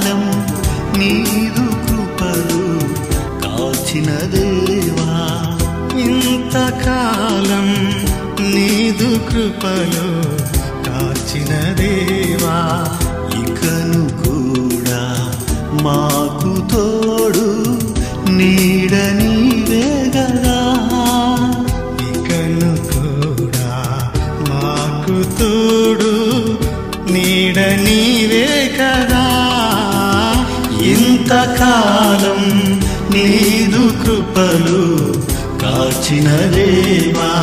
కాలం నీదు కృపలు కాచిన దేవా ఇంతకాలం నీదు కృపలో కాచిన దేవా ఇకను కూడా మాకు తోడు నీడ నీవే గదా ఇకను కూడా మాకు తోడు నీడ నీవే కదా ఇంతకాలం నీదు కృపలు కాచిన దేవా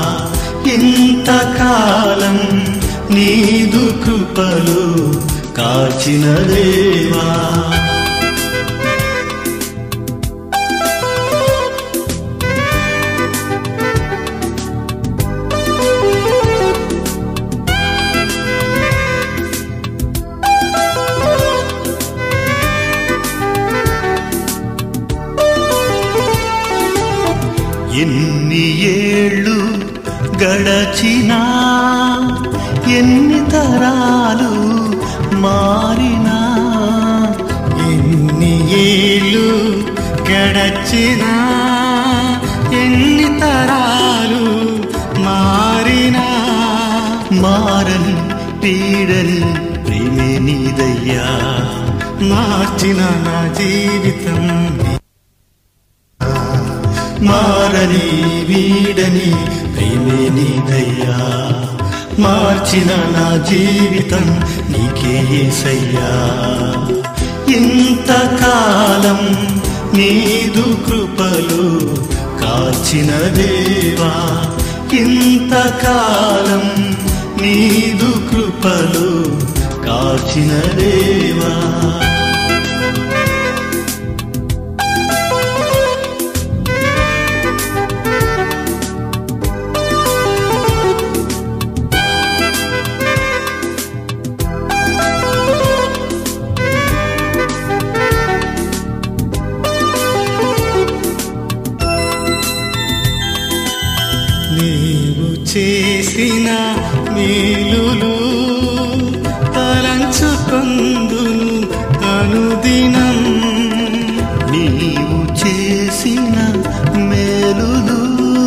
ఇంతకాలం నీదు కృపలు కాచిన దేవా ఎన్ని ఏళ్ళు గడచినా ఎన్ని తరాలు మారినా ఎన్ని ఏళ్ళు గడచినా ఎన్ని తరాలు మారినా మారని పీడని ప్రేమే నీదయ్యా మార్చిన నా జీవితం మారని వీడని ప్రేమే నీదయ్యా మార్చిన నా జీవితం నీకే యేసయ్యా ఇంతకాలం నీదు కృపలు కాచిన దేవా ఇంతకాలం నీదు కృపలు కాచిన దేవా నీవు చేసిన మేలులు తలంచుకొందును అనుదినం నీవు చేసిన మేలులు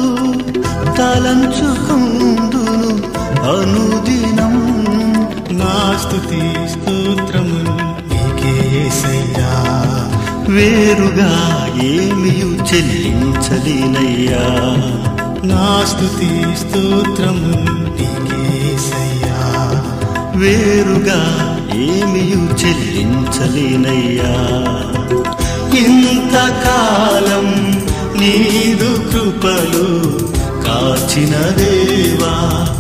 తలంచుకుందును అనుదినం నా స్తుతి స్తోత్రములు నీకే యేసయ్యా వేరుగా ఏమియు చెల్లించలేనయ్యా నా స్తుతి స్తోత్రములు నీకే యేసయ్యా వేరుగా ఏమియు చెల్లించలేనయ్యా ఇంతకాలం నీదు కృపలు కాచిన దేవా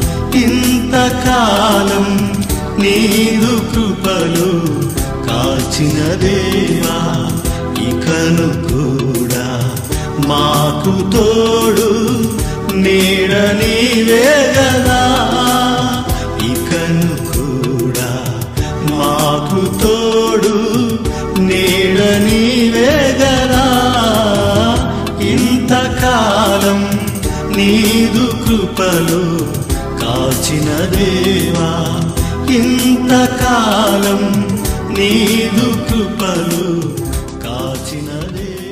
ఇంతకాలం నీదు కృపలు కాచిన దేవా ఇకను కూడా మాకు తోడు నీడ నీవే గదా ఇకను కూడా మాకు తోడు నీడ నీవే గదా ఇంతకాలం నీదు కృపలు కాచిన దేవా ఇంతకాలం నీదు కృపలు కాచిన దేవా